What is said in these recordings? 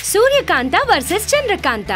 ಸೂರ್ಯಕಾಂತ versus Chandrakanta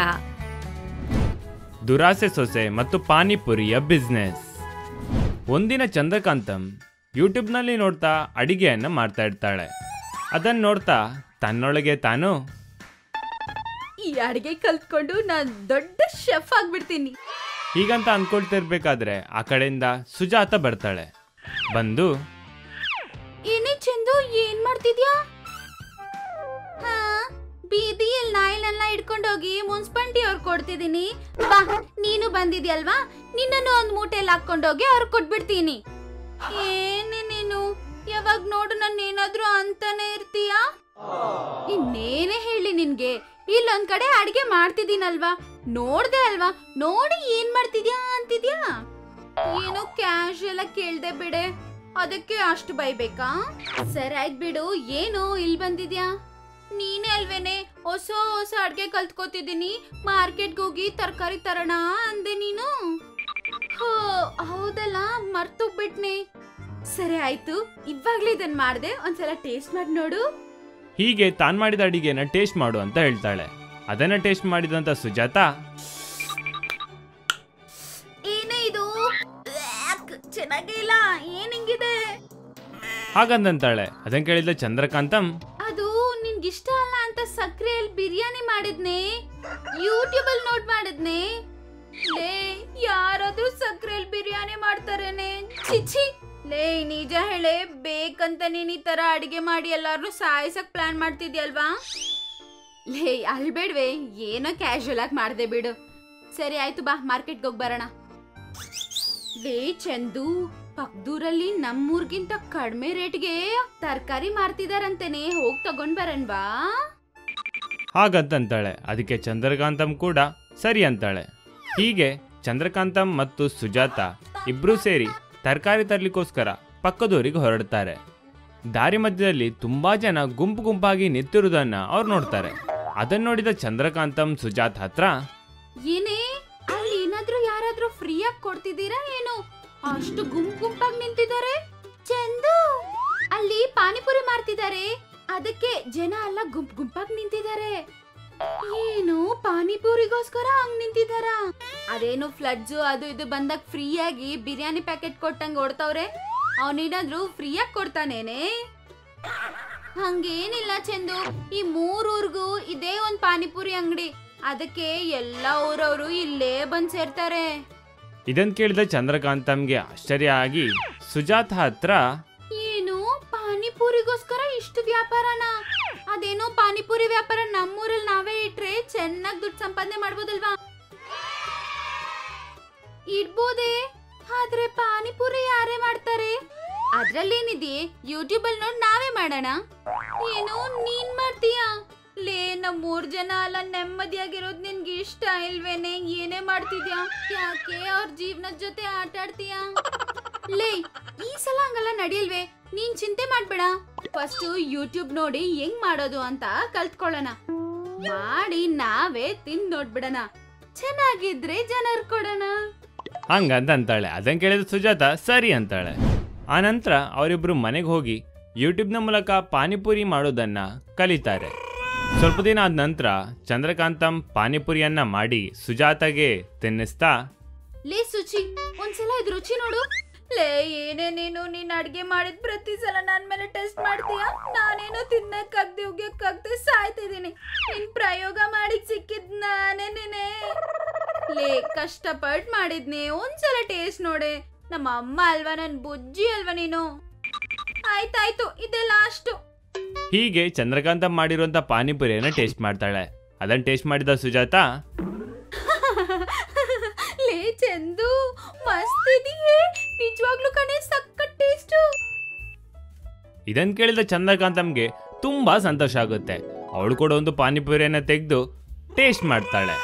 ದುರಾಸೆ ಸೊಸೆ ಮತ್ತು ಪಾನಿಪುರಿಯ ಬಿಸ್ನೆಸ್ ಒಂದಿನ ಚಂದ್ರಕಾಂತಂ ಯೂಟ್ಯೂಬ್ನಲ್ಲಿ ನೋಡ್ತಾ ಅಡಿಗೆಯನ್ನು ಮಾಡ್ತಾ ಇರ್ತಾಳೆ ಅದನ್ನು ನೋಡ್ತಾ ತನ್ನೊಳಗೆ ತಾನು ಈ ಅಡಿಗೆ ಕಲ್ತ್ಕೊಂಡು ನಾನ್ ದೊಡ್ಡ ಶೆಫ್ ಆಗ್ಬಿಡ್ತೀನಿ ಹೀಗಂತ ಅನ್ಕೊಳ್ತಿರ್ಬೇಕಾದ್ರೆ ಆ ಕಡೆಯಿಂದ ಸುಜಾತ ಬರ್ತಾಳೆ ಬಂದು ಏನೇ ಚಂದು ಏನ್ ಮಾಡ್ತಿದ್ಯಾ ಹಾ ಬೀದಿಯಲ್ಲಿ ನಾಯಿನೆಲ್ಲ ಹಿಡ್ಕೊಂಡೋಗಿ ಮುನ್ಸಿಪಾಲ್ಟಿ ಅವ್ರು ಕೊಡ್ತಿದೀನಿ ಬಾ ನೀನು ಬಂದಿದ್ಯಲ್ವಾ ನಿನ್ನನ್ನು ಒಂದ್ ಮೂಟೆಯಲ್ಲಿ ಹಾಕೊಂಡೋಗಿ ಅವ್ರಿಗೆ ಕೊಟ್ಬಿಡ್ತೀನಿ ಏನೇ ನೀನು ಯಾವಾಗ ನೋಡು ನನ್ನ ಏನಾದ್ರೂ ಅಂತಾನೆ ಇರ್ತೀಯಾ ಇನ್ನೇನೇ ಹೇಳಿ ನಿನ್ಗೆ ಇಲ್ಲೊಂದ್ ಕಡೆ ಅಡಿಗೆ ಮಾಡ್ತಿದ್ದೀನಲ್ವಾ ನೋಡ್ದೆ ಅಲ್ವಾ ನೋಡಿ ಏನ್ ಮಾಡ್ತಿದ್ಯಾ ಅಂತಿದ್ಯಾ ಏನೋ ಕ್ಯಾಶ್ ಎಲ್ಲ ಕೇಳ್ದೆ ಬಿಡೆ ಅದಕ್ಕೆ ಅಷ್ಟು ಬೈಬೇಕಾ ಸರಿ ಆಯ್ತು ಬಿಡು ಏನು ಇಲ್ಲಿ ಬಂದಿದ್ಯಾ ನೀನೇ ಅಲ್ವೇನೆ ಹೊಸ ಹೊಸ ಅಡ್ಗೆ ಕಲ್ತ್ಕೋತಿದ್ದೀನಿ ಮಾರ್ಕೆಟ್ಗೆ ಹೋಗಿ ತರಕಾರಿ ತರೋಣ ಅಂದೆ ನೀನು ಹೋ ಹೌದಲ್ಲ ಮರ್ತೋಗ್ಬಿಟ್ನೆ ಸರಿ ಆಯ್ತು ಇವಾಗ್ಲೇ ಇದನ್ ಮಾಡ್ದೆ ಒಂದ್ಸಲ ಟೇಸ್ಟ್ ಮಾಡಿ ನೋಡು ಹೀಗೆ ತಾನು ಮಾಡಿದ ಅಡಿಗೆನ ಟೇಸ್ಟ್ ಮಾಡು ಅಂತ ಹೇಳ್ತಾಳೆ ಅದನ್ನ ಟೇಸ್ಟ್ ಮಾಡಿದಂಥ ಸುಜಾತ ಏನೇ ಇದು ಯಾಕ್? ಚೆನ್ನಾಗೇ ಇಲ್ಲ ಏನ್ ಹಿಂಗಿದೆ ಹಾಗಂದಂತಾಳೆ ಅದನ್ನ ಕೇಳಿದ ಚಂದ್ರಕಾಂತಂ ಅದು ನಿನ್ಗಿಷ್ಟ ಅಲ್ಲ ಅಂತ ಸಕ್ರೆಯಲ್ಲಿ ಬಿರಿಯಾನಿ ಮಾಡಿದ್ನೆ ಯೂಟ್ಯೂಬ್ ಅಲ್ಲಿ ನೋಟ್ ಮಾಡಿದ್ನೆ ಲೇ ಯಾರಾದ್ರೂ ಸಕ್ರೆಯಲ್ಲಿ ಬಿರಿಯಾನಿ ಮಾಡ್ತಾರೇನೆ ಚಿಚಿ ಲೇ ನಿಜ ಹೇಳೆ ಬೇಕಂತ ನೀನ್ ಈ ತರ ಅಡಿಗೆ ಮಾಡಿ ಎಲ್ಲಾರು ಸಾಯಿಸಕ್ ಪ್ಲಾನ್ ಮಾಡ್ತಿದ್ಯಲ್ವಾ ಲೇ ಅಲ್ಬೇಡ್ವೆ ಏನೋ ಕ್ಯಾಶುಯಲ್ ಆಗಿ ಮಾಡ್ದೆ ಬಿಡು ಸರಿ ಆಯ್ತು ಬಾ ಮಾರ್ಕೆಟ್ಗೆ ಹೋಗಿ ಬರೋಣ ಲೇ ಚಂದು ಪಕ್ದೂರಲ್ಲಿ ನಮ್ಮೂರ್ಗಿಂತ ಕಡಿಮೆ ರೇಟ್ಗೆ ತರಕಾರಿ ಮಾರ್ತಿದಾರಂತೇನೆ ಹೋಗ್ ತಗೊಂಡ್ ಬರಣ್ವಾ ಹಾಗಂತಂತಾಳೆ ಅದಕ್ಕೆ ಚಂದ್ರಕಾಂತಂ ಕೂಡ ಸರಿ ಅಂತಾಳೆ ಹೀಗೆ ಚಂದ್ರಕಾಂತಂ ಮತ್ತು ಸುಜಾತ ಇಬ್ರು ಸೇರಿ ತರಕಾರಿ ತರ್ಲಿಕ್ಕೋಸ್ಕರ ಪಕ್ಕದೂರಿಗೆ ಹೊರಡ್ತಾರೆ ದಾರಿ ಮಧ್ಯದಲ್ಲಿ ತುಂಬಾ ಜನ ಗುಂಪು ಗುಂಪಾಗಿ ನಿಂತಿರುವುದನ್ನ ಅವ್ರು ನೋಡ್ತಾರೆ ಅದನ್ನ ನೋಡಿದ ಚಂದ್ರಕಾಂತಂ ಸುಜಾತ್ ಹತ್ರ ಏನೇ ಅಲ್ಲಿ ಏನಾದ್ರೂ ಯಾರಾದ್ರೂ ಫ್ರೀಯಾಗಿ ಕೊಡ್ತಿದ್ದೀರಾ ಏನು ಅಷ್ಟು ಗುಂಪು ಗುಂಪಾಗಿ ನಿಂತಿದ್ದಾರೆ ಚಂದು ಅಲ್ಲಿ ಪಾನಿಪುರಿ ಮಾರ್ತಿದ್ದಾರೆ ಅದಕ್ಕೆ ಜನ ಎಲ್ಲ ಗುಂಪು ಗುಂಪಾಗಿ ನಿಂತಿದ್ದಾರೆ ಏನು ಪಾನಿಪುರಿಗೋಸ್ಕರ ಹಂಗ್ ನಿಂತಿದಾರ ಅದೇನು ಫ್ಲಡ್ಜು ಅದು ಇದು ಬಂದಾಗ ಫ್ರೀಯಾಗಿ ಬಿರಿಯಾನಿ ಪ್ಯಾಕೆಟ್ ಕೊಟ್ಟಂಗ್ ಓಡ್ತವ್ರೆ ಅವನೇನಾದ್ರೂ ಫ್ರೀಯಾಗಿ ಕೊಡ್ತಾನೇನೆ ಹಂಗೇನಿಲ್ಲ ಚಂದು ಈ ಮೂರೂರ್ಗೂ ಇದೇ ಒಂದ್ ಪಾನಿಪುರಿ ಅಂಗಡಿ ಅದಕ್ಕೆ ಎಲ್ಲ ಊರವರು ಇಲ್ಲೇ ಬಂದ್ ಸೇರ್ತಾರೆ ಇದನ್ ಕೇಳಿದ ಚಂದ್ರಕಾಂತಂಗೆ ಆಶ್ಚರ್ಯ ಆಗಿ ಸುಜಾತ ಹತ್ರ ಏನು ಪಾನಿಪುರಿಗೋಸ್ಕರ ಇಷ್ಟು ವ್ಯಾಪಾರನ ಅದೇನೋ ಪಾನಿಪುರಿ ವ್ಯಾಪಾರ ನಮ್ಮೂರಲ್ಲಿ ನಾವೇ ಇಟ್ರೆ ಚೆನ್ನಾಗಿ ದುಡ್ಡು ಸಂಪಾದನೆ ಮಾಡ್ಬೋದಲ್ವಾ ಇಡ್ಬೋದೇ ಆದ್ರೆ ಪಾನಿಪುರಿ ಯಾರೇ ಮಾಡ್ತಾರೆ ಅದ್ರಲ್ಲೇನಿದೆ ಯೂಟ್ಯೂಬ್ ಅಲ್ಲಿ ನೋಡಿ ನಾವೇ ಮಾಡೋಣ ಏನು ನೀನ್ ಮಾಡ್ತೀಯಾ ಲೇ ನಮ್ ಮೂರ್ ಜನ ಅಲ್ಲ ನೆಮ್ಮದಿಯಾಗಿರೋದ್ ನಿನ್ಗೆ ಇಷ್ಟ ಇಲ್ವೇನೆ ಏನೇ ಮಾಡ್ತಿದ್ಯಾ ಯಾಕೆ ಅವ್ರ ಜೀವನದ ಜೊತೆ ಆಟ ಆಡ್ತೀಯಾ ಲೇ ಈ ಸಲ ಹಂಗಲ್ಲ ನಡೆಯಲ್ವೇ ನೀನ್ ಚಿಂತೆ ಮಾಡ್ಬೇಡ ಫಸ್ಟ್ ಯೂಟ್ಯೂಬ್ ನೋಡಿ ಹೆಂಗ್ ಮಾಡೋದು ಅಂತ ಕಲ್ತ್ಕೊಳ್ಳೋಣ ಮಾಡಿ ನಾವೇ ತಿಂದ್ ನೋಡ್ಬಿಡಣ ಚೆನ್ನಾಗಿದ್ರೆ ಜನರ್ ಕೊಡೋಣ ಹಂಗಂತ ಅಂತಾಳೆ ಅದನ್ನ ಕೇಳಿದ ಸುಜಾತ ಸರಿ ಅಂತಾಳೆ ಆನಂತರ ಅವರಿಬ್ರು ಮನೆಗೆ ಹೋಗಿ ಯೂಟ್ಯೂಬ್ನ ಮೂಲಕ ಪಾನಿಪುರಿ ಮಾಡೋದನ್ನ ಕಲಿತಾರೆ ಸ್ವಲ್ಪ ದಿನ ಆದ ನಂತರ ಚಂದ್ರಕಾಂತಂ ಪಾನಿಪುರಿಯನ್ನ ಮಾಡಿ ಸುಜಾತಗೆ ತಿನ್ನಿಸ್ತಾ ಲೇ ಸುಚಿ ಒಂದ್ಸಲ ಇದ್ ರುಚಿ ನೋಡು ಲೇ ಏನೇ ನೀನು ನೀನ್ ಅಡ್ಗೆ ಮಾಡಿದ ಪ್ರತಿ ಸಲ ನನ್ ಮೇಲೆ ಟೆಸ್ಟ್ ಮಾಡ್ತೀಯಾ ನಾನೇನೋ ತಿನ್ನಕ್ಕಾಗ್ದೆ ಉಗ್ಯಕ್ಕಾಗ್ದೆ ಸಾಯ್ತಿದೀನಿ ನಿನ್ ಪ್ರಯೋಗ ಮಾಡಿದ್ ಸಿಕ್ಕಿದ್ ನಾನೇ ನೀನೆ ಲೇ ಕಷ್ಟಪಟ್ ಮಾಡಿದ್ನಿ ಒಂದ್ಸಲ ಟೇಸ್ಟ್ ನೋಡೆ ನಮ್ಮ ಅಮ್ಮ ಅಲ್ವಾ ನನ್ ಬುಜ್ಜಿ ಅಲ್ವಾ ನೀನು ಆಯ್ತಾಯ್ತು ಇದೇ ಲಾಸ್ಟು ಹೀಗೆ ಚಂದ್ರಕಾಂತಂ ಮಾಡಿರುವಂತ ಪಾನಿಪುರಿಯನ್ನ ಟೇಸ್ಟ್ ಮಾಡ್ತಾಳೆ ಅದನ್ನ ಟೇಸ್ಟ್ ಮಾಡಿದ ಸುಜಾತ ಲೇ ಚಂದು ಮಸ್ತ್ ಇದೆಯೇ ನಿಜವಾಗ್ಲೂ ಕಣೆ ಸಕ್ಕತ್ ಟೇಸ್ಟು ಇದನ್ನ ಕೇಳಿದ ಚಂದ್ರಕಾಂತಂಗೆ ತುಂಬಾ ಸಂತೋಷ ಆಗುತ್ತೆ ಅವಳು ಕೂಡ ಒಂದು ಪಾನಿಪುರಿಯನ್ನ ತೆಗೆದು ಟೇಸ್ಟ್ ಮಾಡ್ತಾಳೆ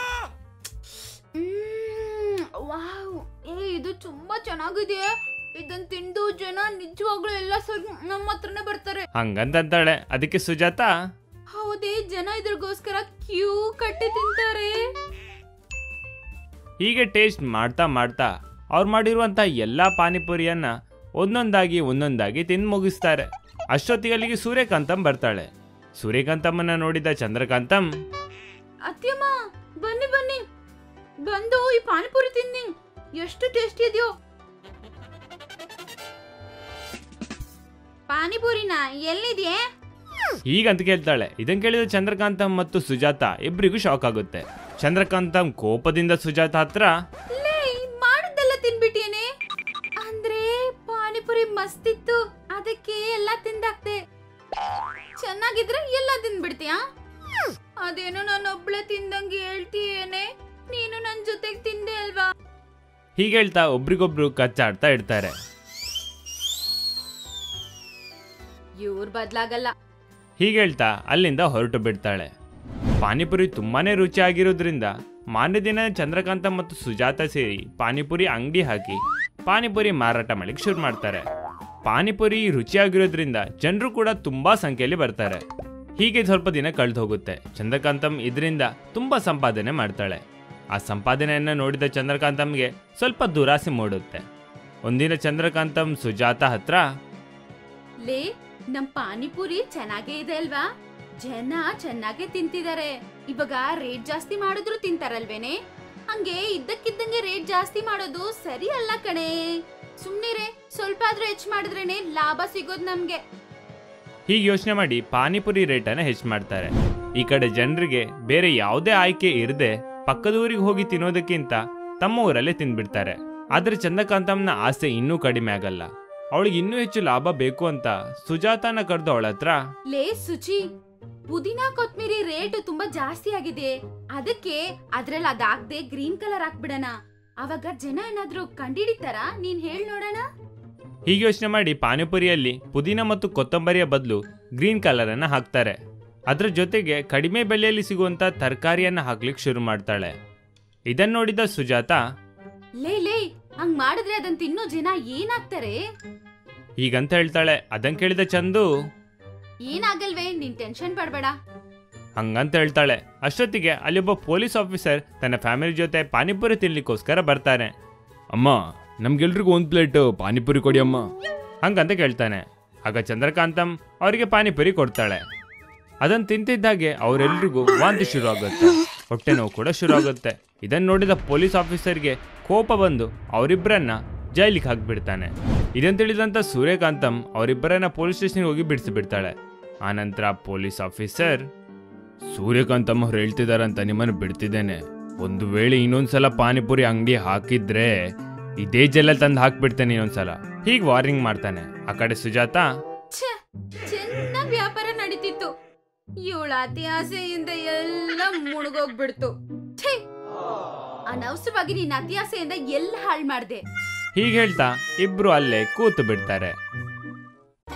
ಮ್ಮ್, ವಾವ್ ಏ ಇದು ತುಂಬಾ ಚೆನ್ನಾಗಿದೆ ಇದನ್ ತಿಂದು ಜನ ನಿಜವಾಗ್ಲೂ ಎಲ್ಲ ಸರಿ ನಮ್ಮ ಹತ್ರನೇ ಬರ್ತಾರೆ ಹಂಗಂತಂತಾಳೆ ಅದಕ್ಕೆ ಸುಜಾತ ಹೌದೇ ಜನ ಇದ್ರಿಗೋಸ್ಕರ ಕ್ಯೂ ಕಟ್ಟಿ ತಿಂತಾರೆ ಹೀಗೆ ಟೇಸ್ಟ್ ಮಾಡ್ತಾ ಮಾಡ್ತಾ ಅವ್ರು ಮಾಡಿರುವಂಥ ಎಲ್ಲ ಪಾನಿಪುರಿಯನ್ನ ಒಂದೊಂದಾಗಿ ಒಂದೊಂದಾಗಿ ತಿಂದು ಮುಗಿಸ್ತಾರೆ ಅಷ್ಟೊತ್ತಿಗೆ ಅಲ್ಲಿಗೆ ಸೂರ್ಯಕಾಂತಂ ಬರ್ತಾಳೆ ಸೂರ್ಯಕಾಂತಮ್ಮನ ನೋಡಿದ ಚಂದ್ರಕಾಂತಂ ಅತ್ಯಮ್ಮ ಬನ್ನಿ ಬನ್ನಿ ಬಂದು ಈ ಪಾನಿಪುರಿ ತಿನ್ನಿ ಎಷ್ಟು ಟೇಸ್ಟಿ ಇದೆಯೋ ಪಾನಿಪುರಿನ ಎಲ್ಲಿದೆಯೇ ಹೀಗಂತ ಕೇಳ್ತಾಳೆ ಇದನ್ ಕೇಳಿದ ಚಂದ್ರಕಾಂತಂ ಮತ್ತು ಸುಜಾತ ಇಬ್ಬರಿಗೂ ಶಾಕ್ ಆಗುತ್ತೆ ಚಂದ್ರಕಾಂತಂ ಕೋಪದಿಂದ ಸುಜಾತ ಹತ್ರ ಲೇ ಮಾಡಿದ್ದೆಲ್ಲ ತಿನ್ಬಿಟ್ಟೇನೆ ಅಂದ್ರೆ ಪಾನಿಪುರಿ ಮಸ್ತಿತ್ತು ಅದಕ್ಕೆ ಎಲ್ಲ ತಿಂದಾಕ್ತೆ ಚೆನ್ನಾಗಿದ್ರೆ ಎಲ್ಲ ತಿಂದ್ಬಿಡ್ತೀಯಾ ಅದೇನೋ ನಾನು ಒಬ್ಳೆ ತಿಂದಂಗೆ ಹೇಳ್ತೀಯೇನೆ ನೀನು ನನ್ ಜೊತೆಗ್ ತಿಂದೆ ಅಲ್ವಾ ಹೀಗೆ ಹೇಳ್ತಾ ಒಬ್ರಿಗೊಬ್ರು ಕಚ್ಚಾಡ್ತಾ ಇರ್ತಾರೆ ಇವ್ರ್ ಬದ್ಲಾಗಲ್ಲ ಹೀಗೆ ಹೇಳ್ತಾ ಅಲ್ಲಿಂದ ಹೊರಟು ಬಿಡ್ತಾಳೆ ಪಾನಿಪುರಿ ತುಂಬಾನೇ ರುಚಿಯಾಗಿರೋದ್ರಿಂದ ಮಾನ್ಯ ದಿನ ಚಂದ್ರಕಾಂತ ಮತ್ತು ಸುಜಾತ ಸೇರಿ ಪಾನಿಪುರಿ ಅಂಗಡಿ ಹಾಕಿ ಪಾನಿಪುರಿ ಮಾರಾಟ ಮಾಡಲಿಕ್ಕೆ ಶುರು ಮಾಡ್ತಾರೆ ಪಾನಿಪುರಿ ರುಚಿಯಾಗಿರೋದ್ರಿಂದ ಜನರು ಕೂಡ ತುಂಬಾ ಸಂಖ್ಯೆಯಲ್ಲಿ ಬರ್ತಾರೆ ಹೀಗೆ ಸ್ವಲ್ಪ ದಿನ ಕಳೆದು ಹೋಗುತ್ತೆ ಚಂದ್ರಕಾಂತಂ ಇದರಿಂದ ತುಂಬಾ ಸಂಪಾದನೆ ಮಾಡ್ತಾಳೆ ಆ ಸಂಪಾದನೆಯನ್ನು ನೋಡಿದ ಚಂದ್ರಕಾಂತಂಗೆ ಸ್ವಲ್ಪ ದುರಾಸೆ ಮೂಡುತ್ತೆ ಒಂದಿನ ಚಂದ್ರಕಾಂತಂ ಸುಜಾತ ಹತ್ರ ಲೇ ನಮ್ ಪಾನಿಪುರಿ ಚೆನ್ನಾಗೇ ಇದೆ ಅಲ್ವಾ ಜನ ಚೆನ್ನಾಗೇ ತಿಂತಿದಾರೆ ಇವಾಗ ರೇಟ್ ಜಾಸ್ತಿ ಮಾಡಿದ್ರು ತಿಂತಾರಲ್ವೇನೆ ಹಂಗೆ ಇದ್ದಕ್ಕಿದ್ದಂಗೆ ರೇಟ್ ಜಾಸ್ತಿ ಮಾಡೋದು ಸರಿ ಅಲ್ಲ ಕಣೆ ಸುಮ್ನಿರೆ ಸ್ವಲ್ಪ ಆದ್ರೂ ಹೆಚ್ಚು ಮಾಡಿದ್ರೇನೆ ಲಾಭ ಸಿಗೋದ್ ನಮ್ಗೆ ಹೀಗೆ ಯೋಚನೆ ಮಾಡಿ ಪಾನಿಪುರಿ ರೇಟನ್ನು ಹೆಚ್ಚು ಮಾಡ್ತಾರೆ ಈ ಕಡೆ ಜನರಿಗೆ ಬೇರೆ ಯಾವುದೇ ಆಯ್ಕೆ ಇರದೆ ಪಕ್ಕದ ಊರಿಗೆ ಹೋಗಿ ತಿನ್ನೋದಕ್ಕಿಂತ ತಮ್ಮ ಊರಲ್ಲೇ ತಿಂದ್ಬಿಡ್ತಾರೆ ಆದ್ರೆ ಚಂದ್ರಕಾಂತಮ್ನ ಆಸೆ ಇನ್ನೂ ಕಡಿಮೆ ಆಗಲ್ಲ ಅವಳಿಗೆ ಇನ್ನೂ ಹೆಚ್ಚು ಲಾಭ ಬೇಕು ಅಂತ ಸುಜಾತನ ಕರೆದು ಅವಳ ಹತ್ರ ಲೇ ಸುಚಿ ಪುದೀನಾ ಕೊತ್ಮಿರಿ ರೇಟ್ ತುಂಬಾ ಜಾಸ್ತಿ ಆಗಿದೆ ಅದಕ್ಕೆ ಅದ್ರಲ್ಲಿ ಅದಾಗ್ದೆ ಗ್ರೀನ್ ಕಲರ್ ಹಾಕ್ಬಿಡಣ ಅವಾಗ ಜನ ಏನಾದ್ರೂ ಕಂಡಿಡಿತಾರ ನೀನ್ ಹೇಳ್ ನೋಡೋಣ ಹೀಗೆ ಯೋಚನೆ ಮಾಡಿ ಪಾನಿಪುರಿಯಲ್ಲಿ ಪುದೀನ ಮತ್ತು ಕೊತ್ತಂಬರಿಯ ಬದಲು ಗ್ರೀನ್ ಕಲರ್ ಅನ್ನ ಹಾಕ್ತಾರೆ ಅದರ ಜೊತೆಗೆ ಕಡಿಮೆ ಬೆಲೆಯಲ್ಲಿ ಸಿಗುವಂತ ತರಕಾರಿಯನ್ನ ಹಾಕ್ಲಿಕ್ಕೆ ಶುರು ಮಾಡ್ತಾಳೆ ಇದನ್ನ ನೋಡಿದ ಸುಜಾತ ಲೇ ಲೇ ಹಂಗ್ ಮಾಡಿದ್ರೆ ಅದನ್ ತಿನ್ನೋ ಜನ ಏನಾಗ್ತಾರೆ ಹೀಗಂತ ಹೇಳ್ತಾಳೆ ಅದನ್ ಕೇಳಿದ ಚಂದು ಏನಾಗಲ್ವೇ ನೀನ್ ಟೆನ್ಷನ್ ಪಡ್ಬೇಡ ಹಂಗಂತ ಹೇಳ್ತಾಳೆ ಅಷ್ಟೊತ್ತಿಗೆ ಅಲ್ಲೊಬ್ಬ ಪೊಲೀಸ್ ಆಫೀಸರ್ ತನ್ನ ಫ್ಯಾಮಿಲಿ ಜೊತೆ ಪಾನಿಪುರಿ ತಿನ್ಲಿಕ್ಕೋಸ್ಕರ ಬರ್ತಾನೆ ಅಮ್ಮ ನಮ್ಗೆಲ್ರಿಗೂ ಒಂದು ಪ್ಲೇಟ್ ಪಾನಿಪುರಿ ಕೊಡಿ ಅಮ್ಮ ಹಂಗಂತ ಕೇಳ್ತಾನೆ ಆಗ ಚಂದ್ರಕಾಂತಂ ಅವರಿಗೆ ಪಾನಿಪುರಿ ಕೊಡ್ತಾಳೆ ಅದನ್ನು ತಿಂತಿದ್ದಾಗೆ ಅವರೆಲ್ರಿಗೂ ವಾಂತಿ ಶುರು ಆಗುತ್ತೆ ಹೊಟ್ಟೆ ನೋವು ಕೂಡ ಶುರು ಆಗುತ್ತೆ ಇದನ್ನು ನೋಡಿದ ಪೊಲೀಸ್ ಆಫೀಸರ್ಗೆ ಕೋಪ ಬಂದು ಅವರಿಬ್ಬರನ್ನ ಜೈಲಿಗೆ ಹಾಕ್ಬಿಡ್ತಾನೆ ಇದನ್ನು ತಿಳಿದಂತ ಸೂರ್ಯಕಾಂತಂ ಅವರಿಬ್ಬರನ್ನ ಪೊಲೀಸ್ ಸ್ಟೇಷನ್ಗೆ ಹೋಗಿ ಬಿಡಿಸಿಬಿಡ್ತಾಳೆ ಆನಂತರ ಪೊಲೀಸ್ ಆಫೀಸರ್ ಸೂರ್ಯಕಾಂತಮ್ಮ ಅವ್ರು ಹೇಳ್ತಿದಾರಂತ ನಿಮ್ಮನ್ನು ಬಿಡ್ತಿದ್ದೇನೆ ಒಂದು ವೇಳೆ ಇನ್ನೊಂದ್ಸಲ ಪಾನಿಪುರಿ ಅಂಗಡಿ ಹಾಕಿದ್ರೆ ಇದೇ ಜೈಲಲ್ಲಿ ತಂದು ಹಾಕ್ಬಿಡ್ತೇನೆ ಇನ್ನೊಂದ್ಸಲ ಹೀಗೆ ವಾರ್ನಿಂಗ್ ಮಾಡ್ತಾನೆ ಆ ಕಡೆ ಸುಜಾತ ಛೆ ಚೆನ್ನಾಗ್ ವ್ಯಾಪಾರ ನಡೀತಿತ್ತು ಇವಳ ಅತಿ ಆಸೆಯಿಂದ ಎಲ್ಲ ಮುಳುಗೋಗ್ಬಿಡ್ತು ಛೇ ಅನವಸರವಾಗಿ ನೀನ್ ಅತಿ ಆಸೆಯಿಂದ ಎಲ್ಲ ಹಾಳ್ ಮಾಡ್ದೆ ಹೀಗೆ ಹೇಳ್ತಾ ಇಬ್ರು ಅಲ್ಲೇ ಕೂತು ಬಿಡ್ತಾರೆ